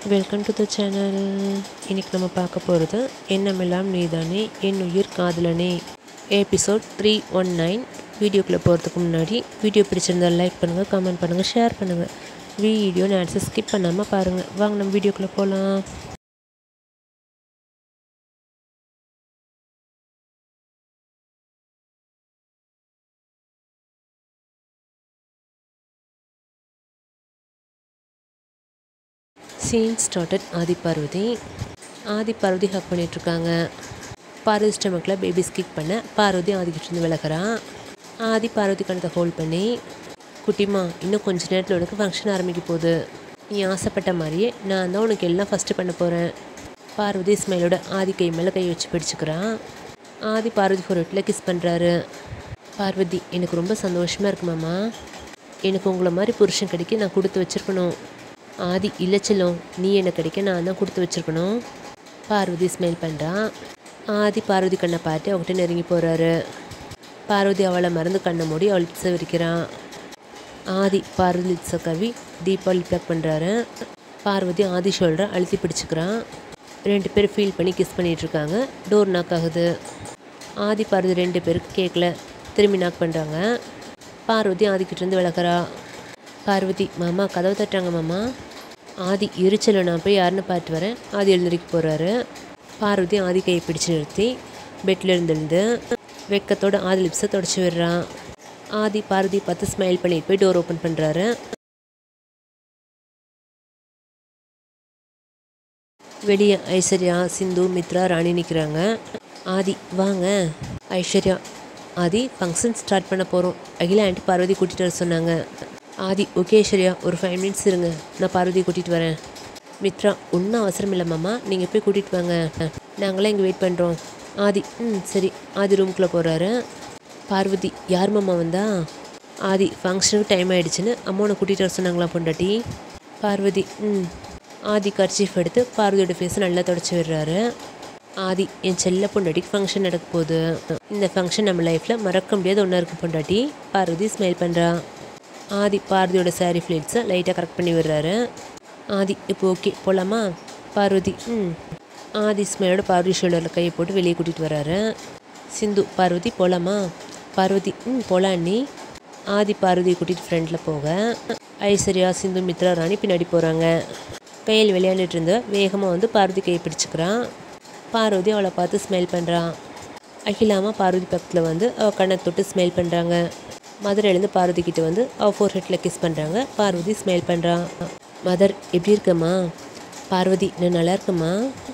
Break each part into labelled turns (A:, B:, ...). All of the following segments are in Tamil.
A: வெல்கம் டு த சேனல் இன்றைக்கி நம்ம பார்க்க போகிறது எண்ணமெல்லாம் நீதானே என் உயிர் காதலனே எபிசோட் த்ரீ ஒன் நைன் வீடியோக்குள்ளே போகிறதுக்கு முன்னாடி வீடியோ பிடிச்சிருந்தால் லைக் பண்ணுங்கள் கமெண்ட் பண்ணுங்கள் ஷேர் பண்ணுங்கள் வீடியோ நேரத்தை ஸ்கிப் பண்ணாமல் பாருங்கள் வாங்க நம்ம வீடியோக்குள்ளே போகலாம் scene started Aadhi Parvathi Aadhi Parvathi hug பண்ணிகிட்ருக்காங்க பார்வதி ஸ்டமக்கில் பேபி ஸ்கிக் பண்ண பார்வதி ஆதிக்கிட்டேருந்து விலகிறான் ஆதி பார்வதி கணத்தை ஹோல்ட் பண்ணி குட்டிமா இன்னும் கொஞ்ச நேரத்தில் உனக்கு ஃபங்க்ஷன் ஆரம்பிக்க போகுது நீ ஆசைப்பட்ட மாதிரியே நான் தான் உனக்கு எல்லாம் ஃபஸ்ட்டு பண்ண போகிறேன் பார்வதி ஸ்மைலோட ஆதி கை மேலே கை வச்சு பிடிச்சிக்கிறான் ஆதி பார்வதி ஃபோர்ட்டில் கிஸ் பண்ணுறாரு பார்வதி எனக்கு ரொம்ப சந்தோஷமாக இருக்கு மாமா எனக்கு உங்களை மாதிரி புருஷன் கிடைக்க நான் கொடுத்து வச்சுருக்கணும் ஆதி இல்லை செல்லம் நீ எனக்கு கிடைக்க நான் தான் கொடுத்து வச்சுருக்கணும் பார்வதி ஸ்மைல் பண்ணுறான் ஆதி பார்வதி கண்ணை பார்த்து அவகிட்ட நெருங்கி போகிறாரு பார்வதி அவளை மறந்து கண்ணை மூடி அவள் லிப்ஸை விரிக்கிறான் ஆதி பார்வதி லிப்ஸை கவி டீப்பாக லிப் லாக் பண்ணுறாரு பார்வதி ஆதி ஷோல்டரை அழுத்தி பிடிச்சிக்கிறான் ரெண்டு பேரும் ஃபீல் பண்ணி கிஸ் பண்ணிகிட்ருக்காங்க டோர் நாக் ஆகுது ஆதி பார்வதி ரெண்டு பேருக்கு கேட்கல திரும்பி நாக் பண்ணுறாங்க பார்வதி ஆதிக்கிட்டேருந்து விளக்குறா பார்வதி மாமா கதவை தட்டுறாங்க மாமா ஆதி எரிச்சல நான் போய் யாருன்னு பார்த்து வரேன் ஆதி எழுந்திரிக்க போகிறாரு பார்வதி ஆதி கையை பிடிச்சு நிறுத்தி பெட்டில் இருந்திருந்து வெக்கத்தோட ஆதி லிப்ஸை தொடச்சி விடுறான் ஆதி பார்வதி பார்த்து ஸ்மைல் பண்ணிட்டு போய் டோர் ஓப்பன் பண்ணுறாரு வெளியே ஐஸ்வர்யா சிந்து மித்ரா ராணி நிற்கிறாங்க ஆதி வாங்க ஐஸ்வர்யா ஆதி ஃபங்க்ஷன் ஸ்டார்ட் பண்ண போகிறோம் அகிலா ஆண்டி பார்வதி கூட்டிகிட்டு வர சொன்னாங்க ஆதி ஓகே ஐஸ்வர்யா ஒரு ஃபைவ் மினிட்ஸ் இருங்க நான் பார்வதி கூட்டிகிட்டு வரேன் மித்ரா ஒன்றும் அவசரம் இல்லை மாமா நீங்கள் போய் கூட்டிகிட்டு வாங்க நாங்களாம் இங்கே வெயிட் பண்ணுறோம் ஆதி ம் சரி ஆதி ரூம்குள்ளே போகிறாரு பார்வதி யார் மாமா வந்தா ஆதி ஃபங்க்ஷனுக்கு டைம் ஆகிடுச்சின்னு அம்மாவை கூட்டிகிட்டு வர சொன்னாங்களா பொண்டாட்டி பார்வதி ம் ஆதி கர்ச்சீஃப் எடுத்து பார்வதியோட ஃபேஸை நல்லா தொடச்சி விடுறாரு ஆதி என் செல்ல பொண்டாட்டிக்கு ஃபங்க்ஷன் நடக்க போகுது இந்த ஃபங்க்ஷன் நம்ம லைஃப்பில் மறக்க முடியாத ஒன்றா இருக்குது பொண்டாட்டி பார்வதி ஸ்மைல் பண்ணுறா ஆதி பார்வதியோட சாரீ ஃப்ளேட்ஸை லைட்டாக கரெக்ட் பண்ணி விடுறாரு ஆதி இப்போ ஓகே போகலாமா பார்வதி ம் ஆதி ஸ்மைலோட பார்வதி ஷோல்டரில் கையை போட்டு வெளியே கூட்டிகிட்டு வராரு சிந்து பார்வதி போகலாமா பார்வதி ம் போகலாம் அண்ணி ஆதி பார்வதி கூட்டிகிட்டு ஃப்ரெண்டில் போக ஐஸ்வர்யா சிந்து மித்ரா ராணி பின்னாடி போகிறாங்க கையில் விளையாண்டுட்டு இருந்த வேகமாக வந்து பார்வதி கையை பிடிச்சிக்கிறான் பார்வதி அவளை பார்த்து ஸ்மைல் பண்ணுறான் அகிலாமா பார்வதி பக்கத்தில் வந்து அவள் கண்ணை தொட்டு ஸ்மைல் பண்ணுறாங்க மதர் எழுந்து பார்வதி கிட்ட வந்து அவள் ஃபோர் ஹெட்டில் கிஸ் பண்ணுறாங்க பார்வதி ஸ்மைல் பண்ணுறான் மதர் எப்படி இருக்கம்மா பார்வதி நான் நல்லா இருக்கம்மா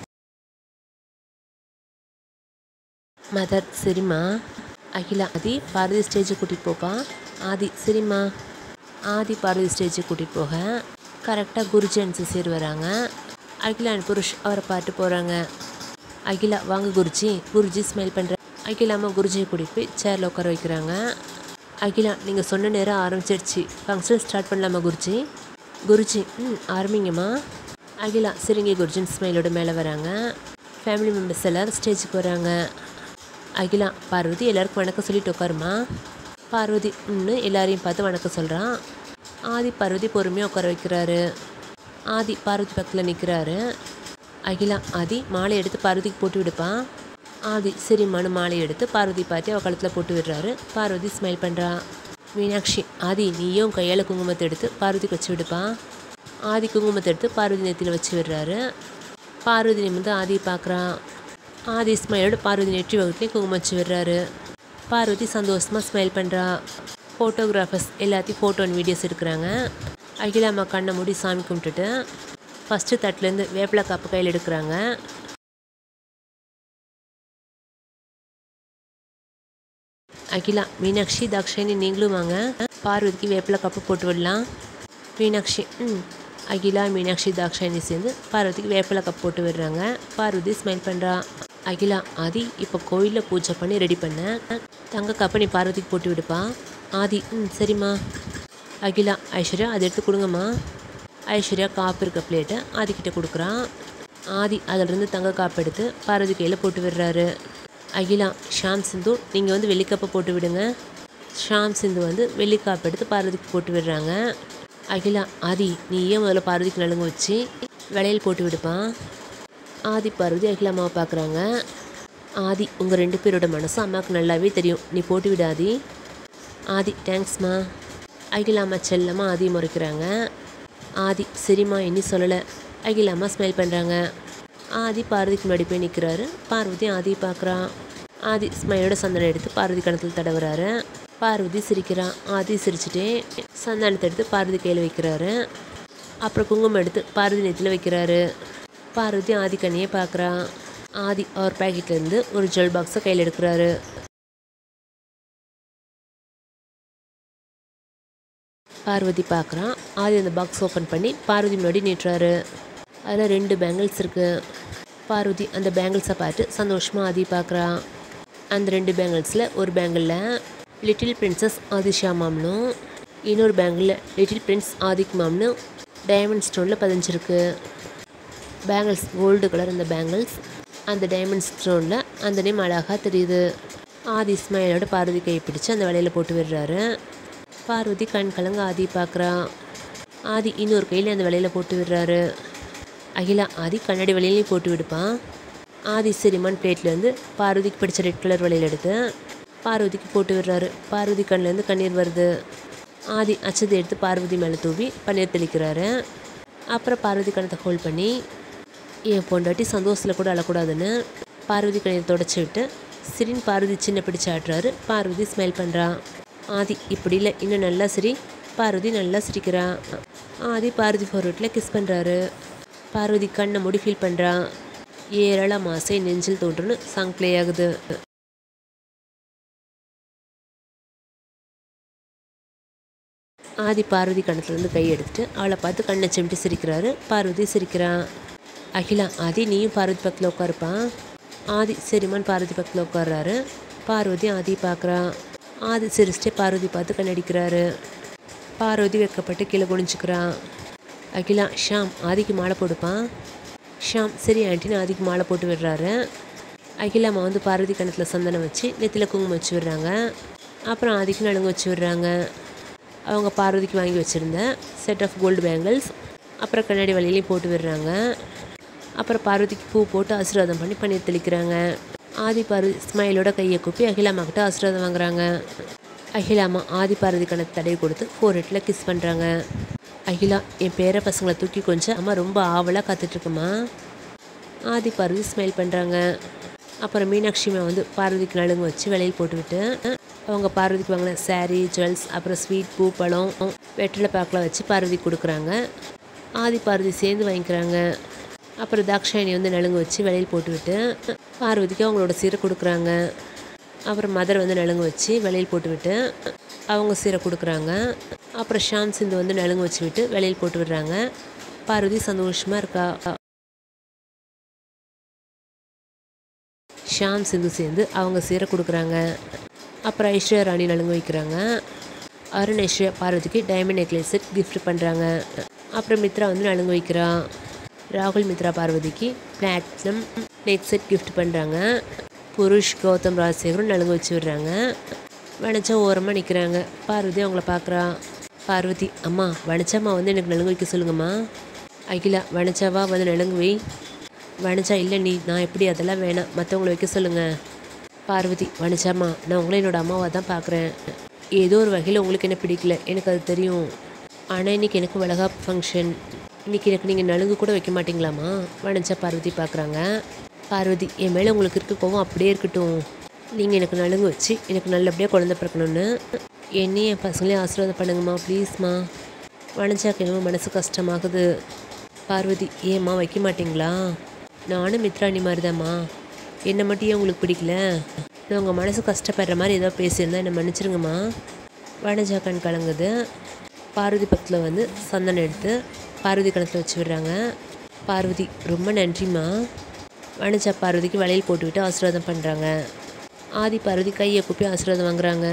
A: மதர் சரிம்மா அகிலா ஆதி பார்வதி ஸ்டேஜுக்கு கூட்டிகிட்டு போப்பா ஆதி சரிம்மா ஆதி பார்வதி ஸ்டேஜுக்கு கூட்டிகிட்டு போக கரெக்டாக குருஜி அண்ட் சிசிர் வராங்க அகிலா அண்ட் புருஷ் அவரை பார்த்து போகிறாங்க அகிலா வாங்க குருஜி குருஜி ஸ்மைல் பண்ணுற அகிலாமா குருஜியை கூட்டிகிட்டு போய் சேரில் உட்கார வைக்கிறாங்க அகிலா நீங்கள் சொன்ன நேரம் ஆரம்பிச்சிடுச்சு ஃபங்க்ஷன் ஸ்டார்ட் பண்ணலாமா குருஜி குருஜி ம் ஆரம்பிங்கம்மா அகிலா சரிங்க குருஜின் ஸ்மைலோட மேலே வராங்க ஃபேமிலி மெம்பர்ஸ் எல்லோரும் ஸ்டேஜுக்கு வராங்க அகிலா பார்வதி எல்லாருக்கும் வணக்கம் சொல்லிட்டு உட்காருமா பார்வதி ம்னு எல்லாரையும் பார்த்து வணக்கம் சொல்கிறான் ஆதி பார்வதி பொறுமையாக உட்கார வைக்கிறாரு ஆதி பார்வதி பக்கத்தில் நிற்கிறாரு அகிலா ஆதி மாலை எடுத்து பார்வதிக்கு போட்டு விடுப்பான் ஆதி சரிம்மானு மாலை எடுத்து பார்வதி பார்த்து அவள் கழுத்தில் போட்டு விடுறாரு பார்வதி ஸ்மைல் பண்ணுறா மீனாட்சி ஆதி நீயும் கையால் குங்குமத்தை எடுத்து பார்வதிக்கு வச்சு விடுப்பான் ஆதி குங்குமத்தை எடுத்து பார்வதி நெத்தியில் வச்சு விடுறாரு பார்வதி நிமிந்து ஆதி பார்க்குறான் ஆதி ஸ்மைலோட பார்வதி நெற்றி வகுத்துலேயும் குங்குமம் வச்சு விடுறாரு பார்வதி சந்தோஷமாக ஸ்மைல் பண்ணுறா ஃபோட்டோகிராஃபர்ஸ் எல்லாத்தையும் ஃபோட்டோ அண்ட் வீடியோஸ் எடுக்கிறாங்க அகிலாம்மா கண்ணை மூடி சாமி கும்பிட்டுட்டு ஃபஸ்ட்டு தட்டிலேருந்து வேப்பிலை காப்பு கையில் எடுக்கிறாங்க அகிலா மீனாட்சி தாக்ஷாயணி நீங்களும் வாங்க பார்வதிக்கு வேப்பிலை கப்பு போட்டு விடலாம் மீனாட்சி ம் அகிலா மீனாட்சி தாக்ஷாயணி சேர்ந்து பார்வதிக்கு வேப்பிலை கப் போட்டு விடுறாங்க பார்வதி ஸ்மைல் பண்ணுறா அகிலா ஆதி இப்போ கோயிலில் பூஜை பண்ணி ரெடி பண்ண தங்க கப்பை நீ பார்வதிக்கு போட்டு விடுப்பா ஆதி ம் சரிம்மா அகிலா ஐஸ்வர்யா அதை எடுத்து கொடுங்கம்மா ஐஸ்வர்யா காப்பு இருக்க பிளேட்டை ஆதிக்கிட்ட கொடுக்குறான் ஆதி அதிலிருந்து தங்க காப்பு எடுத்து பார்வதி கையில் போட்டு விடுறாரு அகிலா ஷாம் சிந்து நீங்கள் வந்து வெள்ளிக்கப்பை போட்டு விடுங்க ஷாம் சிந்து வந்து வெள்ளிக்காப்பு எடுத்து பார்வதிக்கு போட்டு விடுறாங்க அகிலா ஆதி நீ ஏன் முதல்ல பார்வதிக்கு நலுங்கு வச்சு வளையல் போட்டு விடுப்பான் ஆதி பார்வதி அகிலா அம்மாவை பார்க்குறாங்க ஆதி உங்கள் ரெண்டு பேரோட மனசு அம்மாவுக்கு நல்லாவே தெரியும் நீ போட்டு விடு ஆதி ஆதி தேங்க்ஸ்மா அகிலா அம்மா செல்லம்மா ஆதி முறைக்கிறாங்க ஆதி சரிம்மா இனி சொல்லலை அகிலா அம்மா ஸ்மைல் பண்ணுறாங்க ஆதி பார்வதிக்கு முன்னாடி போய் நிற்கிறாரு பார்வதி ஆதி பார்க்குறான் ஆதி ஸ்மைலோட சந்தனம் எடுத்து பார்வதி கணத்தில் தடவுறாரு பார்வதி சிரிக்கிறான் ஆதி சிரிச்சுட்டே சந்தனத்தை எடுத்து பார்வதி கையில் வைக்கிறாரு அப்புறம் குங்குமம் எடுத்து பார்வதி நெத்தியில் வைக்கிறாரு பார்வதி ஆதி கண்ணியை பார்க்குறான் ஆதி அவர் பேக்கெட்லேருந்து ஒரு ஜுவல் பாக்ஸை கையில் எடுக்கிறாரு பார்வதி பார்க்குறான் ஆதி அந்த பாக்ஸ் ஓப்பன் பண்ணி பார்வதி முன்னாடி நீட்டுறாரு அதில் ரெண்டு பேங்கிள்ஸ் இருக்குது பார்வதி அந்த பேங்கிள்ஸை பார்த்து சந்தோஷமாக ஆதி பார்க்குறான் அந்த ரெண்டு பேங்கிள்ஸில் ஒரு பேங்கிளில் லிட்டில் பிரின்சஸ் ஆதிஷா மாம்னும் இன்னொரு பேங்கிளில் லிட்டில் பிரின்ஸ் ஆதிக் மாம்னு டைமண்ட் ஸ்டோனில் பதிஞ்சிருக்கு பேங்கிள்ஸ் கோல்டு கலர் அந்த பேங்கிள்ஸ் அந்த டைமண்ட் ஸ்டோனில் அந்த நேம் அழகாக தெரியுது ஆதி இஸ்மாயிலோட பார்வதி கையை பிடிச்சு அந்த வலையில் போட்டு விடுறாரு பார்வதி கண் கலங்க ஆதி பார்க்குறா ஆதி இன்னொரு கையில் அந்த வலையில் போட்டு விடுறாரு அகிலா ஆதி கண்ணாடி வலையிலையும் போட்டு விடுப்பான் ஆதி சிரிமான் பிளேட்லேருந்து பார்வதிக்கு பிடிச்ச ரெட் கலர் வலையில் எடுத்து பார்வதிக்கு போட்டு விடுறாரு பார்வதி கண்ணிலேருந்து கண்ணீர் வருது ஆதி அச்சதை எடுத்து பார்வதி மேலே தூவி பன்னீர் தெளிக்கிறாரு அப்புறம் பார்வதி கணத்தை ஹோல்ட் பண்ணி என் பொண்டாட்டி சந்தோஷத்தில் கூட அழக்கூடாதுன்னு பார்வதி கண்ணீர் தொடச்சி விட்டு சிரின் பார்வதி சின்ன பிடிச்சு ஆடுறாரு பார்வதி ஸ்மைல் பண்ணுறான் ஆதி இப்படி இல்லை இன்னும் நல்லா சிரி பார்வதி நல்லா சிரிக்கிறா ஆதி பார்வதி ஃபோர்வர்ட்டில் கிஸ் பண்ணுறாரு பார்வதி கண்ணை மூடி ஃபீல் பண்ணுறான் ஏராள மாசை நெஞ்சில் தோன்றுன்னு சாங் ப்ளே ஆகுது ஆதி பார்வதி கணத்துலேருந்து கை எடுத்துட்டு அவளை பார்த்து கண்ணை சிமிட்டி சிரிக்கிறாரு பார்வதி சிரிக்கிறான் அகிலா ஆதி நீயும் பார்வதி பக்கத்தில் உட்காருப்பான் ஆதி சரிமான் பார்வதி பக்கத்தில் உட்கார்றாரு பார்வதி ஆதி பார்க்குறான் ஆதி சிரிச்சிட்டே பார்வதி பார்த்து கண்ணடிக்கிறாரு பார்வதி வெக்கப்பட்டு கீழே குனிஞ்சுக்கிறான் அகிலா ஷாம் ஆதிக்கு மாலை போடுப்பான் ஷாம் சரி ஆண்டின்னு ஆதிக்கு மாலை போட்டு விடுறாரு அகிலா அம்மா வந்து பார்வதி கணத்தில் சந்தனம் வச்சு நெத்தியில் குங்குமம் வச்சு விடுறாங்க அப்புறம் ஆதிக்கு நலுங்கு வச்சு விடுறாங்க அவங்க பார்வதிக்கு வாங்கி வச்சுருந்த செட் ஆஃப் கோல்டு பேங்கிள்ஸ் அப்புறம் கண்ணாடி வலையிலையும் போட்டு விடுறாங்க அப்புறம் பார்வதிக்கு பூ போட்டு ஆசீர்வாதம் பண்ணி பன்னீர் தெளிக்கிறாங்க ஆதி பார்வதி ஸ்மைலோட கையை கூப்பி அகிலாமா கிட்ட ஆசீர்வாதம் வாங்குறாங்க அகிலாமா ஆதி பார்வதி கணக்கு தடவி கொடுத்து ஃபோர் ஹெட்டில் கிஸ் பண்ணுறாங்க அகிலா என் பேர பசங்களை தூக்கி கொஞ்சம் அம்மா ரொம்ப ஆவலாக காத்துட்ருக்குமா ஆதி பார்வதி ஸ்மைல் பண்ணுறாங்க அப்புறம் மீனாட்சிமா வந்து பார்வதிக்கு நலுங்கு வச்சு வெளியில் போட்டுவிட்டு அவங்க பார்வதிக்கு வாங்கின saree ஜுவல்ஸ் அப்புறம் ஸ்வீட் பூ பழம் வெற்றிலை பாக்கில் வச்சு பார்வதிக்கு கொடுக்குறாங்க ஆதி பார்வதி சேர்ந்து வாங்கிக்கிறாங்க அப்புறம் தாக்ஷாயணி வந்து நலுங்கு வச்சு வெளியில் போட்டுவிட்டு பார்வதிக்கு அவங்களோட சீரை கொடுக்குறாங்க அப்புறம் மதர் வந்து நலுங்கு வச்சு வெளியில் போட்டுவிட்டு அவங்க சீரை கொடுக்குறாங்க அப்புறம் ஷாம் சிந்து வந்து நலுங்கு வச்சு விட்டு வெளியில் போட்டு விடுறாங்க பார்வதி சந்தோஷமாக இருக்கா ஷாம் சிந்து சேர்ந்து அவங்க சீரை கொடுக்குறாங்க அப்புறம் ஐஸ்வர்யா ராணி நலுங்கு வைக்கிறாங்க அருண் ஐஸ்வர்யா பார்வதிக்கு டைமண்ட் நெக்லஸ் செட் gift பண்ணுறாங்க அப்புறம் மித்ரா வந்து நலுங்கு வைக்கிறான் ராகுல் மித்ரா பார்வதிக்கு பிளாட்டினம் நெக் செட் gift பண்ணுறாங்க புருஷ் கௌதம் ராஜசேகரும் நலுங்கு வச்சு விடுறாங்க வனச்சா ஓரமாக நிற்கிறாங்க பார்வதி அவங்கள பார்க்குறா பார்வதி அம்மா வனச்சாம்மா வந்து எனக்கு நலுங்கு வைக்க சொல்லுங்கம்மா அகிலா வனச்சாவா வந்து நலுங்கு வை வனச்சா இல்லை நீ நான் எப்படி அதெல்லாம் வேணாம் மற்றவங்கள வைக்க சொல்லுங்கள் பார்வதி வனச்சாம்மா நான் உங்களை என்னோட அம்மாவை தான் பார்க்குறேன் ஏதோ ஒரு வகையில் உங்களுக்கு என்ன பிடிக்கல எனக்கு அது தெரியும் ஆனால் இன்னைக்கு எனக்கு வளகாப்பு ஃபங்க்ஷன் இன்னைக்கு எனக்கு நீங்கள் நலுங்கு கூட வைக்க மாட்டீங்களாம்மா வனச்சா பார்வதி பார்க்குறாங்க பார்வதி என் மேலே உங்களுக்கு இருக்க கோவம் அப்படியே இருக்கட்டும் நீங்கள் எனக்கு நலுங்கு வச்சு எனக்கு நல்லபடியாக குழந்தை பிறக்கணும்னு என்னையும் என் பசங்களையும் ஆசீர்வாதம் பண்ணுங்கம்மா ப்ளீஸ்மா வனச்சாக்கு என்னமோ மனசு கஷ்டமாகுது பார்வதி ஏம்மா வைக்க மாட்டீங்களா நானும் மித்ராணி மாதிரிதாம்மா என்னை மட்டும் ஏன் உங்களுக்கு பிடிக்கல நான் உங்கள் மனசு கஷ்டப்படுற மாதிரி ஏதோ பேசியிருந்தா என்னை மன்னிச்சிருங்கம்மா வனஜா கண் கலங்குது பார்வதி பக்கத்தில் வந்து சந்தனம் எடுத்து பார்வதி கணத்தில் வச்சு விடுறாங்க பார்வதி ரொம்ப நன்றிம்மா வனஜா பார்வதிக்கு வளையல் போட்டுவிட்டு ஆசீர்வாதம் பண்ணுறாங்க ஆதி பார்வதி கையை கூப்பி ஆசீர்வாதம் வாங்குறாங்க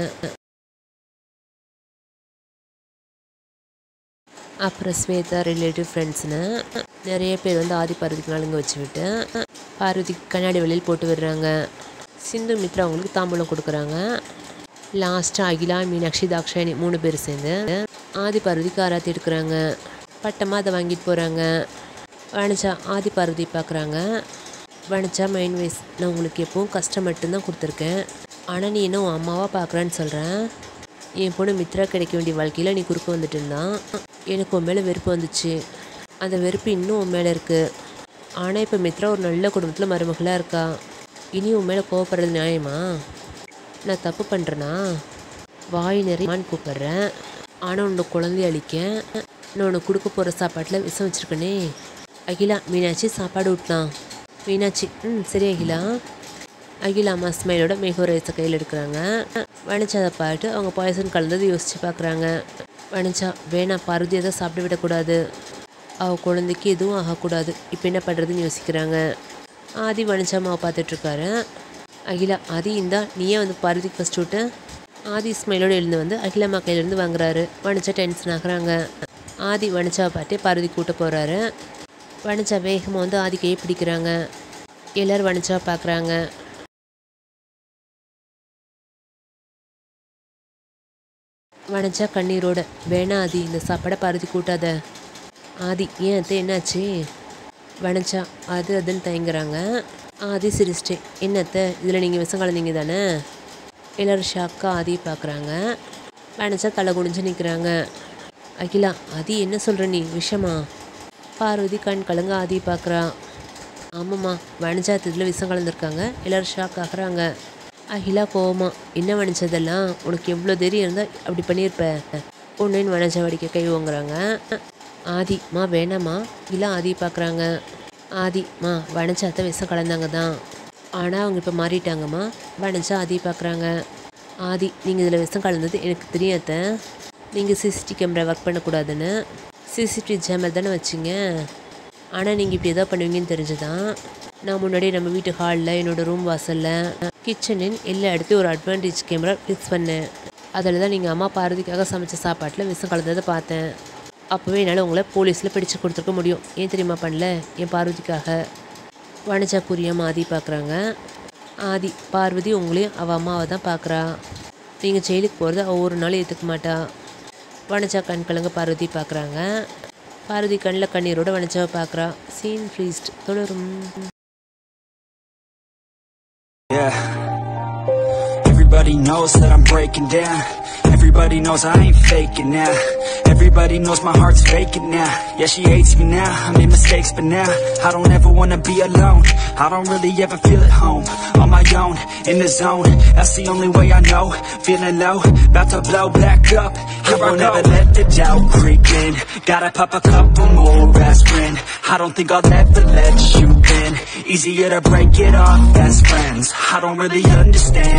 A: அப்புறம் ஸ்வேதா ரிலேட்டிவ் ஃப்ரெண்ட்ஸ்னு நிறைய பேர் வந்து ஆதி பார்வதிக்கு நலுங்கு வச்சு விட்டு பார்வதிக்கு கண்ணாடி வெளியில் போட்டு விடுறாங்க சிந்து மித்ரா அவங்களுக்கு தாம்பூலம் கொடுக்குறாங்க லாஸ்ட்டாக அகிலா மீனாட்சி தாக்ஷாயணி மூணு பேர் சேர்ந்து ஆதி பார்வதிக்கு ஆராத்தி எடுக்கிறாங்க பட்டமாக அதை வாங்கிட்டு போகிறாங்க வனிச்சா ஆதி பார்வதி பார்க்குறாங்க வனிச்சா மைண்ட் வைஸ் நான் உங்களுக்கு எப்பவும் கஷ்டம் மட்டும்தான் கொடுத்துருக்கேன் ஆனால் நீ என்ன உன் அம்மாவாக பார்க்குறான்னு சொல்கிறேன் என் பொண்ணு மித்ரா கிடைக்க வேண்டிய வாழ்க்கையில் நீ குறுக்க வந்துட்டு இருந்தான் எனக்கு உன் மேலே வெறுப்பு வந்துச்சு அந்த வெறுப்பு இன்னும் உன் மேலே இருக்குது ஆனால் இப்போ மித்ரா ஒரு நல்ல குடும்பத்தில் மருமகளாக இருக்கா இனி உன் மேலே கோவப்படுறது நியாயமா நான் தப்பு பண்ணுறேனா வாய் நிறையமான்னு கூப்பிட்றேன் ஆனால் உன்னோட குழந்தைய அழிக்க நான் உனக்கு கொடுக்க போகிற சாப்பாட்டில் விஷம் வச்சுருக்கனே அகிலா மீனாட்சி சாப்பாடு விட்டலாம் மீனாட்சி ம் சரி அகிலா அகிலா அம்மா ஸ்மைலோட மேகோ ரைஸை கையில் எடுக்கிறாங்க வனிச்சா அதை பார்த்து அவங்க பாயசன் கலந்தது யோசித்து பார்க்குறாங்க வனிச்சா வேணாம் பார்வதி அதை சாப்பிட விடக்கூடாது அவள் குழந்தைக்கு எதுவும் ஆகக்கூடாது இப்போ என்ன பண்ணுறதுன்னு யோசிக்கிறாங்க ஆதி வனிச்சா அம்மாவை பார்த்துட்ருக்காரு அகிலா ஆதி இந்தா நீயே வந்து பார்வதிக்கு ஃபஸ்ட் விட்டு ஆதி ஸ்மைலோடு எழுந்து வந்து அகிலம்மா கையிலேருந்து வாங்குறாரு வனிச்சா டென்ஷன் ஆகுறாங்க ஆதி வனிச்சாவை பார்த்து பார்வதி கூட்ட போகிறாரு வனிச்சா வேகமாக வந்து ஆதி கையை பிடிக்கிறாங்க எல்லோரும் வனிச்சாவை பார்க்குறாங்க வனிச்சா கண்ணீரோட வேணா ஆதி இந்த சாப்பாடை பார்வதி கூட்டாத ஆதி ஏன் அத்தை என்னாச்சு வனிச்சா அது அதுன்னு தயங்குறாங்க ஆதி சிரிச்சிட்டே என்னத்தை இதில் நீங்கள் விஷம் கலந்தீங்க தானே எல்லோரும் ஷாக்காக ஆதியை பார்க்குறாங்க வனிச்சா தலை குனிஞ்சு நிற்கிறாங்க அகிலா ஆதி என்ன சொல்கிற நீ விஷமா பார்வதி கண் கலங்க ஆதியை பார்க்குறா ஆமாம்மா வனிஜாத்தத்தில் விஷம் கலந்துருக்காங்க எல்லோரும் ஷாக் ஆகுறாங்க அகிலா கோவமா என்ன வனிச்சதெல்லாம் உனக்கு எவ்வளோ தைரியம் இருந்தால் அப்படி பண்ணியிருப்ப ஒன்றுன்னு வனஜா வடிக்க கை வாங்குறாங்க ஆதி மா வேணாம்மா இல்லை ஆதி பார்க்குறாங்க ஆதி மா வனஜாத்த விஷம் கலந்தாங்க தான் ஆனால் அவங்க இப்போ மாறிட்டாங்கம்மா வனஜா ஆதி பார்க்குறாங்க ஆதி நீங்கள் இதில் விஷம் கலந்தது எனக்கு தெரியாத நீங்கள் சிசிடிவி கேமரா ஒர்க் பண்ணக்கூடாதுன்னு சிசிடிவி ஜேமர் தானே வச்சிங்க ஆனால் நீங்கள் இப்படி எதாவது பண்ணுவீங்கன்னு தெரிஞ்சுதான் நான் முன்னாடி நம்ம வீட்டு ஹாலில் என்னோடய ரூம் வாசலில் கிச்சனின் எல்லா இடத்தையும் ஒரு அட்வான்டேஜ் கேமரா ஃபிக்ஸ் பண்ணேன் அதில் தான் நீங்கள் அம்மா பார்வதிக்காக சமைச்ச சாப்பாட்டில் விஷம் கலந்ததை பார்த்தேன் அப்போவே என்னால் உங்களை போலீஸில் பிடிச்சு கொடுத்துருக்க முடியும் ஏன் தெரியுமா பண்ணல என் பார்வதிக்காக வனஜா புரியாமல் ஆதி பார்க்குறாங்க ஆதி பார்வதி உங்களையும் அவள் அம்மாவை தான் பார்க்குறா நீங்கள் ஜெயிலுக்கு போகிறத அவள் ஒரு நாள் ஏற்றுக்க மாட்டா வனஜா கண் கலங்க பார்வதி பார்க்குறாங்க பார்வதி கண்ணில் கண்ணீரோட வனஜாவை பார்க்குறா சீன் ஃப்ரீஸ்ட் தொடரும்
B: Yeah. Everybody knows that I'm breaking down. Everybody knows I ain't faking now. Everybody knows my heart's vacant now. Yeah, she hates me now. I made mistakes, but now I don't ever wanna be alone. I don't really ever feel at home. On my own, in the zone. That's the only way I know. Feeling low, about to blow back up. I won't ever let the doubt creep in. Gotta pop a couple more aspirin. I don't think I'll ever let you in. Easier to break it off best friends. I don't really understand